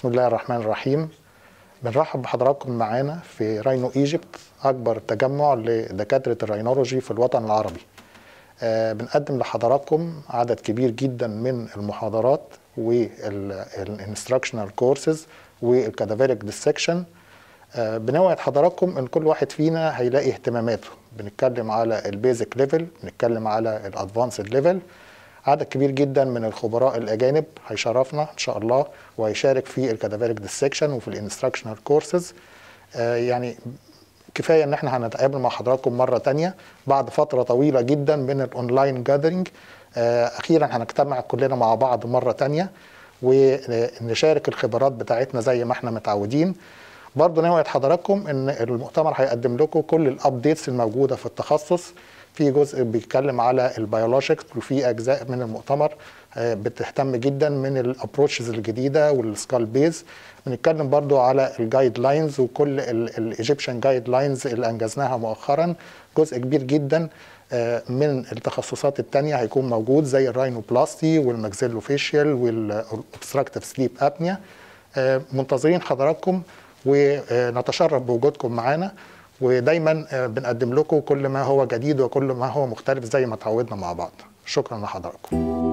بسم الله الرحمن الرحيم بنرحب بحضراتكم معانا في راينو ايجيبت اكبر تجمع لدكاتره الرينولوجي في الوطن العربي آه، بنقدم لحضراتكم عدد كبير جدا من المحاضرات والانستراكشنال كورسز والكادافيريك ديسكشن بنوعد حضراتكم ان كل واحد فينا هيلاقي اهتماماته بنتكلم على البيزك ليفل بنتكلم على الادفانسد ليفل عدد كبير جدا من الخبراء الاجانب هيشرفنا ان شاء الله وهيشارك في الكادافيريك ديسكشن وفي الانستراكشنال كورسز يعني كفايه ان احنا هنتقابل مع حضراتكم مره تانية بعد فتره طويله جدا من الاونلاين جاذرينج اخيرا هنجتمع كلنا مع بعض مره تانية ونشارك الخبرات بتاعتنا زي ما احنا متعودين برضه نوعد حضراتكم ان المؤتمر هيقدم لكم كل الابديتس الموجوده في التخصص في جزء بيتكلم على البيولوجيكس وفي اجزاء من المؤتمر بتهتم جدا من الابروتشز الجديده والسكال بيز بنتكلم برضو على الجايد لاينز وكل الايجيبشن جايد لاينز اللي انجزناها مؤخرا جزء كبير جدا من التخصصات التانية هيكون موجود زي الراينوبلاستي والماكسيلوفيشيال والاوبستراكتيف سليب ابنيا منتظرين حضراتكم ونتشرف بوجودكم معانا ودايما بنقدم لكم كل ما هو جديد وكل ما هو مختلف زي ما تعودنا مع بعض شكرا لحضراتكم